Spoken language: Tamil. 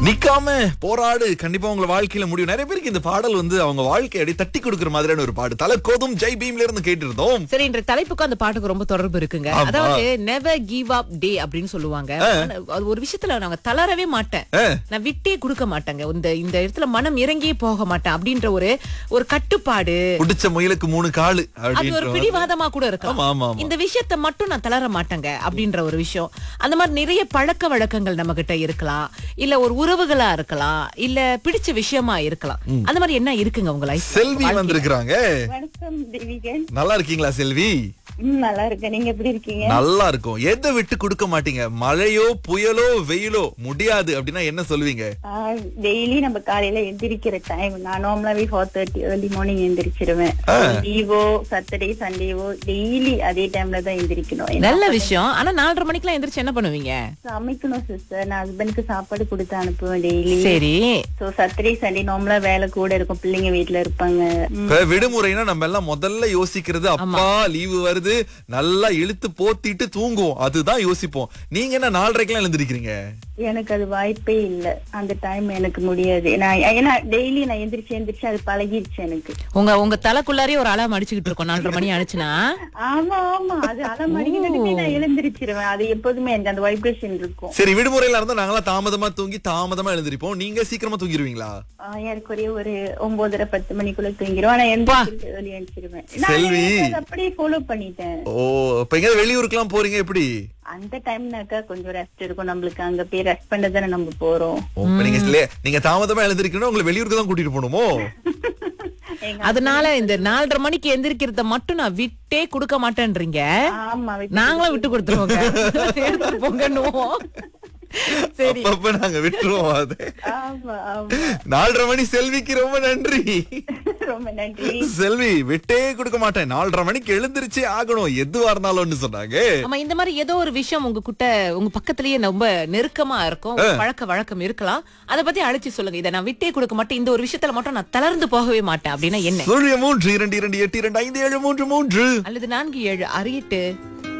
நிக்காம போராடு கண்டிப்பா உங்க வாழ்க்கையில முடியும் நிறைய பேருக்கு இந்த பாடல் வந்து அவங்க வாழ்க்கை அப்படியே தட்டி கொடுக்கிற மாதிரியான ஒரு பாடு தலை கோதும் ஜெய் பீம்ல இருந்து கேட்டு இருந்தோம் சரி இன்ற தலைப்புக்கும் அந்த பாட்டுக்கு ரொம்ப தொடர்பு இருக்குங்க ஆமா. அதாவது நெவர் கிவ் அப் டே அப்படின்னு சொல்லுவாங்க ஆனா, அது ஒரு விஷயத்துல நாங்க தளரவே மாட்டேன் ஆ. நான் விட்டே கொடுக்க மாட்டேங்க இந்த இந்த இடத்துல மனம் இறங்கியே போக மாட்டேன் அப்படின்ற ஒரு ஒரு கட்டுப்பாடு புடிச்ச முயலுக்கு மூணு காலு அது ஒரு அப்படின்ற பிடிவாதமா கூட ஆமா, இருக்கலாம் ஆமா, ஆமா. இந்த விஷயத்த மட்டும் நான் தளர மாட்டேங்க அப்படின்ற ஒரு விஷயம் அந்த மாதிரி நிறைய பழக்க வழக்கங்கள் நம்ம கிட்ட இருக்கலாம் இல்ல ஒரு உறவுகளா இருக்கலாம் இல்ல பிடிச்ச விஷயமா இருக்கலாம் அந்த மாதிரி என்ன இருக்குங்க உங்க லைஃப் செல்வி வந்திருக்கிறாங்க வணக்கம் தேவிகன் நல்லா இருக்கீங்களா செல்வி ம், நல்லா இருக்கேன் நீங்க எப்படி இருக்கீங்க நல்லா இருக்கும் எதை விட்டு கொடுக்க மாட்டீங்க மழையோ புயலோ வெயிலோ முடியாது அப்படின்னா என்ன சொல்லுவீங்க டெய்லி நம்ம காலையில எந்திரிக்கிற டைம் நான் நார்மலாவே ஃபோர் தேர்ட்டி ஏர்லி மார்னிங் எந்திரிச்சிருவேன் லீவோ சாட்டர்டே சண்டேவோ டெய்லி அதே டைம்ல தான் எந்திரிக்கணும் ஏன்னா நல்ல விஷயம் ஆனா நாலரை மணிக்கெல்லாம் எந்திரிச்சு என்ன பண்ணுவீங்க சமைக்கணும் சிஸ்டர் நான் ஹஸ்பண்டுக்கு சாப்பாடு கொடுத்து அனுப்புவேன் டெய்லி சரி சோ சாட்டர்டே சண்டே நார்மலா வேலை கூட இருக்கும் பிள்ளைங்க வீட்ல இருப்பாங்க ம், இப்ப விடுமுறைனா நம்ம எல்லாம் முதல்ல யோசிக்கிறது அப்பா லீவு வருது நல்லா இழுத்து போத்திட்டு தூங்குவோம் அதுதான் யோசிப்போம் நீங்க என்ன நாலரைக்கெல்லாம் எழுந்திருக்கிறீங்க எனக்கு அது வாய்ப்பே இல்ல அந்த டைம் எனக்கு முடியாது நான் ஏன்னா டெய்லி நான் எந்திரிச்சு எந்திரிச்சு அது பழகிடுச்சு எனக்கு உங்க உங்க தலைக்குள்ளாரே ஒரு அலாம் அடிச்சுக்கிட்டு இருக்கோம் நாலரை மணி ஆனிச்சுன்னா ஆமா ஆமா அது அலமடிக்கிட்டு நான் எழுந்திருச்சிருவேன் அது எப்போதுமே எனக்கு அந்த வைப்ரேஷன் இருக்கும் சரி விடுமுறையில இருந்தா நாங்களாம் தாமதமா தூங்கி தாமதமா எழுந்திருப்போம் நீங்க சீக்கிரமா தூங்கிடுவீங்களா ஆஹ் எனக்கு ஒரே ஒரு ஒன்பதரை பத்து மணிக்குள்ள தூங்கிடுவேன் ஆனா எந்த ஏர்லி எழுந்திருவேன் நான் செல்வி. எனக்கு அதை அப்படியே ஃபாலோ பண்ணிட்டேன் ஓ இப்ப எங்க வெளியூருக்குலாம் போறீங்க எப்படி அந்த டைம்னாக்கா கொஞ்சம் ரெஸ்ட் இருக்கும் நம்மளுக்கு அங்க போய் ரெஸ்ட் பண்ண தானே நம்ம போறோம் ஓ, இப்ப நீங்க இல்லையே, நீங்க தாமதமா எழுந்திருக்கணும் உங்களை வெளியூருக்கு தான் கூட்டிட்டு போகணுமோ எங்க அதனால இந்த நாலரை மணிக்கு எந்திரிக்கிறத மட்டும் நான் விட்டே கொடுக்க மாட்டேன்றீங்க ஆமா விட்டு- நாங்களும் விட்டு கொடுத்துருவோங்க எடுத்துட்டு போங்கன்னுவோம் சரி அப்பப்ப நாங்க விட்டுருவோம் அது ஆமா ஆமா நாலரை மணி செல்விக்கு ரொம்ப நன்றி ரொம்ப நன்றி செல்வி விட்டே கொடுக்க மாட்டேன் நாலரை மணிக்கு எழுந்திருச்சே ஆகணும் எதுவா இருந்தாலும்னு சொன்னாங்க ஆமா இந்த மாதிரி ஏதோ ஒரு விஷயம் உங்க கிட்ட உங்க பக்கத்திலேயே ரொம்ப நெருக்கமா இருக்கும் ஒரு பழக்க வழக்கம் இருக்கலாம் அத பத்தி அழைச்சு சொல்லுங்க இதை நான் விட்டே கொடுக்க மாட்டேன் இந்த ஒரு விஷயத்துல மட்டும் நான் தளர்ந்து போகவே மாட்டேன் அப்படின்னா என்ன சூரிய மூன்று இரண்டு இரண்டு எட்டு இரண்டு ஐந்து ஏழு மூன்று மூன்று அல்லது நான்கு ஏழு அறியிட்டு